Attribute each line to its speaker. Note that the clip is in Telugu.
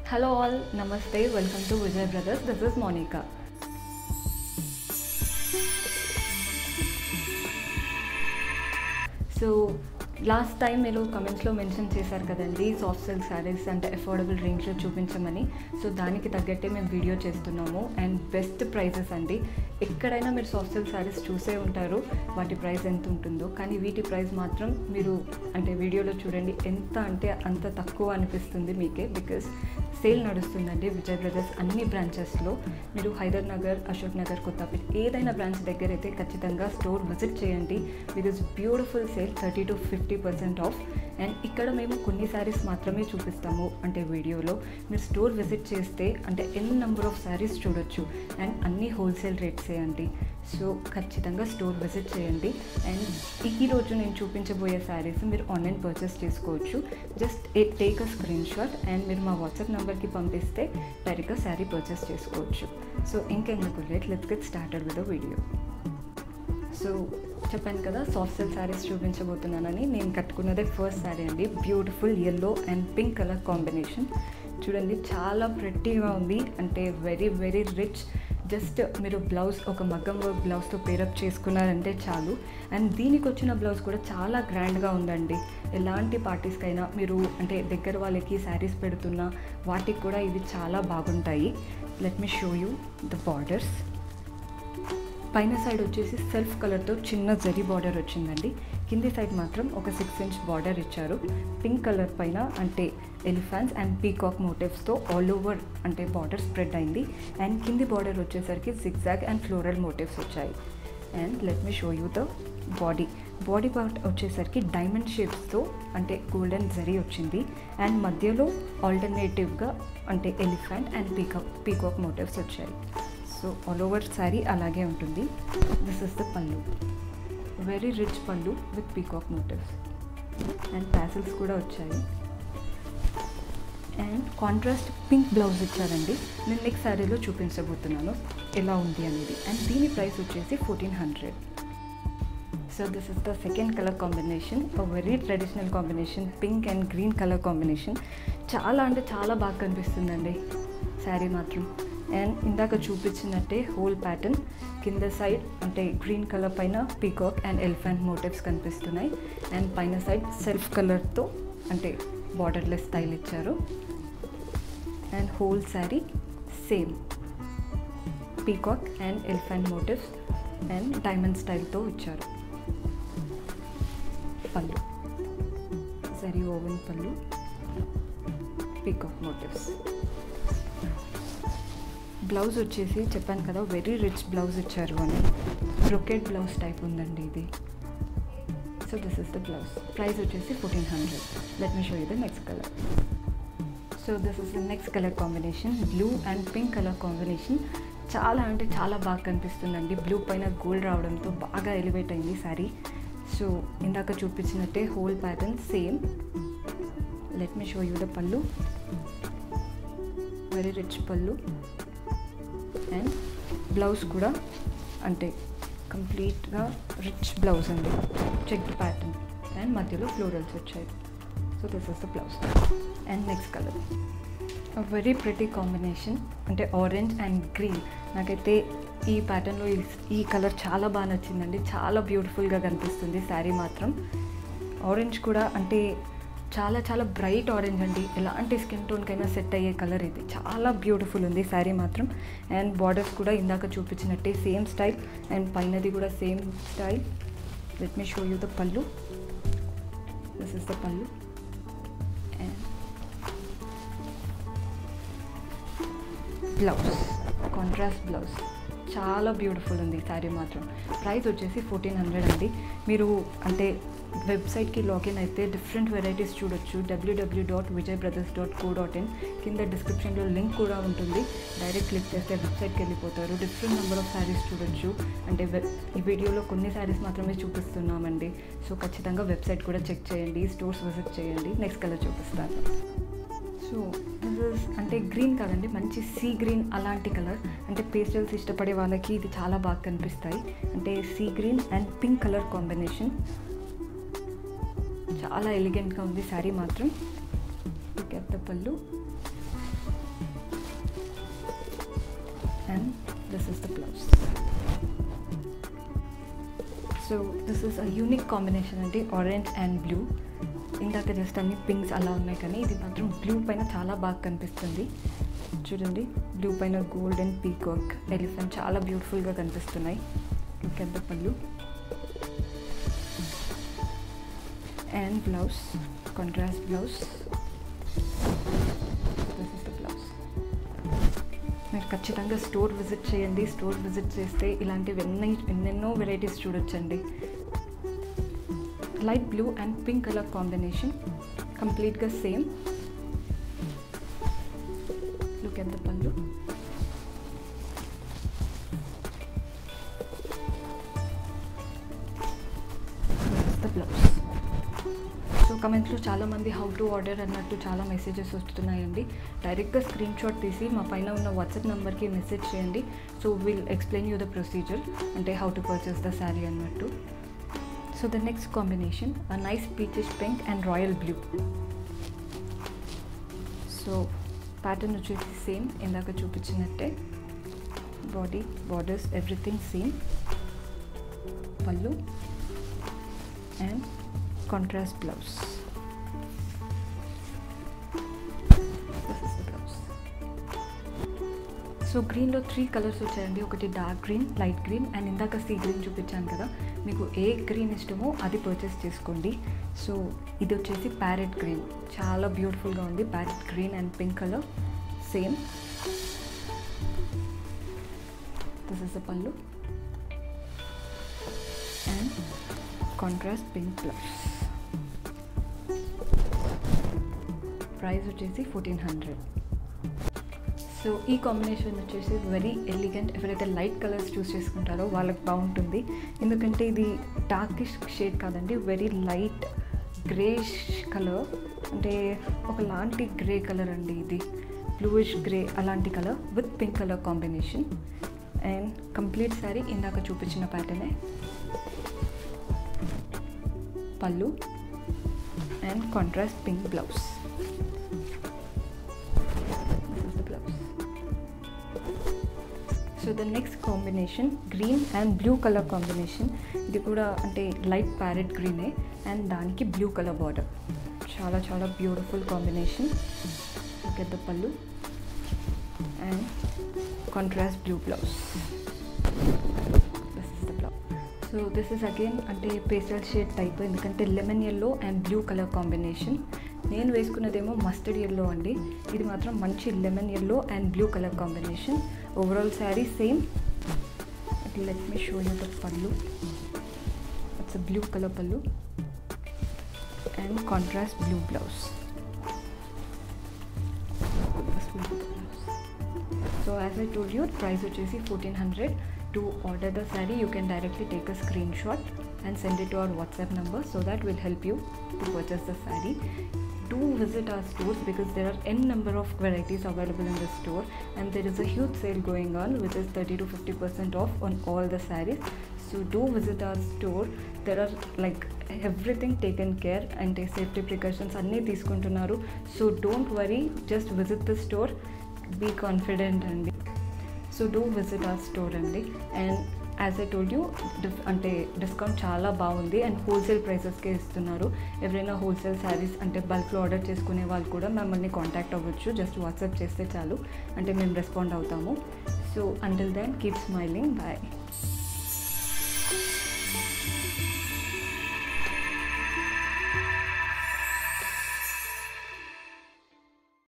Speaker 1: Hello all, Namaste, welcome to Vijay Brothers. This is Monica. So last time మీరు కమెంట్స్లో మెన్షన్ చేశారు కదండి సాఫ్ట్ సిల్క్ శారీస్ అంటే అఫోర్డబుల్ రేంజ్లో చూపించమని సో దానికి తగ్గట్టే మేము వీడియో చేస్తున్నాము అండ్ బెస్ట్ ప్రైజెస్ అండి ఎక్కడైనా మీరు సాఫ్ట్ సిల్క్ శారీస్ చూసే ఉంటారు వాటి ప్రైస్ ఎంత ఉంటుందో కానీ వీటి ప్రైస్ మాత్రం మీరు అంటే వీడియోలో చూడండి ఎంత అంటే అంత తక్కువ అనిపిస్తుంది మీకే బికాస్ సేల్ నడుస్తుందండి విజయ్ బ్రదర్స్ అన్ని బ్రాంచెస్లో మీరు హైదర్ నగర్ అశోక్ నగర్ కొత్తపేట ఏదైనా బ్రాంచ్ దగ్గర అయితే ఖచ్చితంగా స్టోర్ విజిట్ చేయండి because beautiful sale thirty to fifty percent off and ఇక్కడ మేము కొన్ని శారీస్ మాత్రమే చూపిస్తాము అంటే వీడియోలో మీరు స్టోర్ విజిట్ చేస్తే అంటే ఎన్ నెంబర్ ఆఫ్ శారీస్ చూడొచ్చు అండ్ అన్ని హోల్సేల్ రేట్సే అండి సో ఖచ్చితంగా స్టోర్ విజిట్ చేయండి అండ్ ఈ రోజు నేను చూపించబోయే శారీస్ మీరు ఆన్లైన్ పర్చేస్ చేసుకోవచ్చు just a take a screenshot and మీరు మా వాట్సాప్ నెంబర్కి పంపిస్తే డైరెక్ట్గా శారీ పర్చేస్ చేసుకోవచ్చు సో ఇంకెందుకు late let's get started with the video so చెప్పాను కదా సాఫ్ట్ సిల్క్ శారీస్ చూపించబోతున్నానని నేను కట్టుకున్నదే ఫస్ట్ శారీ అండి beautiful yellow and pink colour combination చూడండి చాలా ప్రెట్టీగా ఉంది అంటే వెరీ వెరీ రిచ్ జస్ట్ మీరు బ్లౌజ్ ఒక మగ్గం వర్క్ బ్లౌజ్తో పేరప్ చేసుకున్నారంటే చాలు అండ్ దీనికి వచ్చిన బ్లౌజ్ కూడా చాలా గ్రాండ్గా ఉందండి ఎలాంటి పార్టీస్కైనా మీరు అంటే దగ్గర వాళ్ళకి శారీస్ పెడుతున్నా వాటికి కూడా ఇవి చాలా బాగుంటాయి let me show you the borders పైన సైడ్ వచ్చేసి సెల్ఫ్ కలర్తో చిన్న జరీ బార్డర్ వచ్చిందండి కింది సైడ్ మాత్రం ఒక సిక్స్ ఇంచ్ బార్డర్ ఇచ్చారు పింక్ కలర్ పైన అంటే ఎలిఫాన్స్ అండ్ పీకాక్ మోటివ్స్తో ఆల్ ఓవర్ అంటే బార్డర్ స్ప్రెడ్ అయింది అండ్ కింది బార్డర్ వచ్చేసరికి జిగ్జాగ్ అండ్ ఫ్లోరల్ మోటివ్స్ వచ్చాయి and let me show you the body body part వచ్చేసరికి డైమండ్ షేప్స్తో అంటే గోల్డెన్ జరీ వచ్చింది అండ్ మధ్యలో ఆల్టర్నేటివ్గా అంటే elephant and peacock peacock motifs వచ్చాయి సో ఆల్ ఓవర్ శారీ అలాగే ఉంటుంది this is the pallu very rich pallu with peacock motifs and paisleys కూడా వచ్చాయి అండ్ కాంట్రాస్ట్ పింక్ బ్లౌజ్ ఇచ్చారండి నేను నెక్స్ట్ శారీలో చూపించబోతున్నాను ఎలా ఉంది అనేది అండ్ దీని ప్రైస్ వచ్చేసి fourteen hundred so this is the second colour combination very traditional combination pink and green colour combination చాలా అంటే చాలా బాగా కనిపిస్తుందండి శారీ మాత్రం అండ్ ఇందాక చూపించినట్టే హోల్ ప్యాటర్న్ కింద సైడ్ అంటే గ్రీన్ కలర్ పైన పీకాక్ అండ్ ఎలిఫెంట్ మోటివ్స్ కనిపిస్తున్నాయి అండ్ పైన సైడ్ సెల్ఫ్ కలర్తో అంటే బార్డర్లెస్ స్టైల్ ఇచ్చారు and whole saree same peacock and elephant motifs and diamond స్టైల్తో ఇచ్చారు pallu saree woven pallu peacock motifs blouse వచ్చేసి చెప్పాను కదా వెరీ రిచ్ బ్లౌజ్ ఇచ్చారు అని బ్రొకెట్ బ్లౌజ్ టైప్ ఉందండి ఇది so this is the blouse price వచ్చేసి fourteen hundred let me show you the next colour so this is the next colour combination blue and pink colour combination చాలా అంటే చాలా బాగా కనిపిస్తుందండి బ్లూ పైన గోల్డ్ రావడంతో బాగా ఎలివేట్ అయింది శారీ సో ఇందాక చూపించినట్టే whole pattern same let me show you the pallu very rich pallu and blouse కూడా అంటే కంప్లీట్గా రిచ్ బ్లౌజ్ అండి చెక్డ్ ప్యాటర్న్ అండ్ మధ్యలో ఫ్లోరల్స్ వచ్చాయి so this is the blouse and next colour very pretty combination అంటే ఆరెంజ్ అండ్ గ్రీన్ నాకైతే ఈ ప్యాటర్న్లో ఈ కలర్ చాలా బాగా నచ్చిందండి చాలా బ్యూటిఫుల్గా కనిపిస్తుంది శారీ మాత్రం ఆరెంజ్ కూడా అంటే చాలా చాలా బ్రైట్ ఆరెంజ్ అండి ఎలాంటి స్కిన్ టోన్కైనా సెట్ అయ్యే కలర్ ఇది చాలా బ్యూటిఫుల్ ఉంది శారీ మాత్రం అండ్ బార్డర్స్ కూడా ఇందాక చూపించినట్టే సేమ్ స్టైల్ అండ్ పైనది కూడా same style let me show you the pallu this is the pallu and blouse contrast blouse చాలా బ్యూటిఫుల్ ఉంది శారీ మాత్రం ప్రైస్ వచ్చేసి ఫోర్టీన్ హండ్రెడ్ అండి మీరు అంటే వెబ్సైట్కి లాగిన్ అయితే డిఫరెంట్ వెరైటీస్ చూడొచ్చు W W dot Vijay brothers dot co dot in కింద డిస్క్రిప్షన్లో లింక్ కూడా ఉంటుంది డైరెక్ట్ క్లిక్ చేస్తే వెబ్సైట్కి వెళ్ళిపోతారు డిఫరెంట్ నెంబర్ ఆఫ్ శారీస్ చూడొచ్చు అంటే ఈ వీడియోలో కొన్ని శారీస్ మాత్రమే చూపిస్తున్నామండి సో ఖచ్చితంగా వెబ్సైట్ కూడా చెక్ చేయండి స్టోర్స్ విజిట్ చేయండి నెక్స్ట్ కలర్ చూపిస్తాను సో దిస్ ఇస్ అంటే గ్రీన్ కదండి మంచి సీ గ్రీన్ అలాంటి కలర్ అంటే పేస్టల్స్ ఇష్టపడే వాళ్ళకి ఇది చాలా బాగా కనిపిస్తాయి అంటే sea green and pink colour combination చాలా ఎలిగెంట్గా ఉంది శారీ మాత్రం get the pallu and this is the blouse so this is a unique combination అండి ఆరెంజ్ అండ్ బ్లూ ఇందాక జస్ట్ అన్ని పింక్స్ అలా ఉన్నాయి కానీ ఇది మాత్రం బ్లూ పైన చాలా బాగా కనిపిస్తుంది చూడండి బ్లూ పైన గోల్డ్ అండ్ పీకాక్ ఎలిఫెంట్ చాలా బ్యూటిఫుల్గా కనిపిస్తున్నాయి పెద్ద pallu and blouse contrast blouse this is the blouse మీరు ఖచ్చితంగా స్టోర్ విజిట్ చేయండి స్టోర్ విజిట్ చేస్తే ఇలాంటివి ఎన్ని ఎన్నెన్నో వెరైటీస్ చూడొచ్చండి light blue and pink colour combination కంప్లీట్గా సేమ్ లుక్ ఎంత పళ్ళు ద బ్లౌజ్ సో కమెంట్స్లో చాలామంది హౌ టు ఆర్డర్ అన్నట్టు చాలా మెసేజెస్ వస్తున్నాయండి డైరెక్ట్గా స్క్రీన్ షాట్ తీసి మా పైన ఉన్న వాట్సాప్ నెంబర్కి మెసేజ్ చేయండి so will explain you the procedure అంటే how to purchase the saree అన్నట్టు so the next combination a nice peachish pink and royal blue so pattern వచ్చేసి సేమ్ ఇందాక చూపించినట్టే body borders everything same pallu and contrast blouse so గ్రీన్లో త్రీ కలర్స్ వచ్చాయండి ఒకటి dark green light green and ఇందాక సీ గ్రీన్ చూపించాను కదా మీకు ఏ గ్రీన్ ఇష్టమో అది పర్చేస్ చేసుకోండి సో ఇది వచ్చేసి ప్యారెట్ గ్రీన్ చాలా బ్యూటిఫుల్గా ఉంది parrot green and pink colour same this is the pallu and contrast pink blouse price వచ్చేసి ఫోర్టీన్ హండ్రెడ్ సో ఈ కాంబినేషన్ వచ్చేసి వెరీ ఎలిగెంట్ ఎవరైతే లైట్ కలర్స్ చూస్ చేసుకుంటారో వాళ్ళకి బాగుంటుంది ఎందుకంటే ఇది డార్కిష్ షేడ్ కాదండి వెరీ లైట్ గ్రేష్ కలర్ అంటే ఒకలాంటి గ్రే కలర్ అండి ఇది బ్లూయిష్ గ్రే అలాంటి colour with pink colour combination and complete saree ఇందాక చూపించిన ప్యాటర్నే pallu and contrast pink blouse so the next combination green and blue colour combination ఇది కూడా అంటే లైట్ ప్యారెట్ గ్రీనే అండ్ దానికి బ్లూ కలర్ బార్డర్ చాలా చాలా బ్యూటిఫుల్ కాంబినేషన్ పెద్ద pallu and contrast blue blouse this is the blouse so this is again అంటే పేస్టల్ షేడ్ టైప్ ఎందుకంటే lemon yellow and blue colour combination నేను వేసుకున్నదేమో మస్టర్డ్ ఎల్లో అండి ఇది మాత్రం మంచి lemon yellow and blue colour combination overall saree same let me show you the పళ్ళు it's blue colour pallu and contrast blue blouse so as I told you price వచ్చేసి fourteen hundred to order the saree you can directly take a screenshot and send it to our WhatsApp number so that will help you to purchase the saree. Do visit our stores because there are n number of varieties available in the store and there is a huge sale going on which is 30 to 50 percent off on all the sarees. So do visit our store. There are like everything taken care and safety precautions అన్నీ తీసుకుంటున్నారు so don't worry just visit the store be confident అండి so do visit our store అండి and as I told you diff అంటే డిస్కౌంట్ చాలా బాగుంది అండ్ హోల్సేల్ ప్రైసెస్కే ఇస్తున్నారు ఎవరైనా హోల్సేల్ శారీస్ అంటే బల్క్లో ఆర్డర్ చేసుకునే వాళ్ళు కూడా మమ్మల్ని కాంటాక్ట్ అవ్వచ్చు జస్ట్ వాట్సాప్ చేస్తే చాలు అంటే మేము రెస్పాండ్ అవుతాము so until then keep smiling bye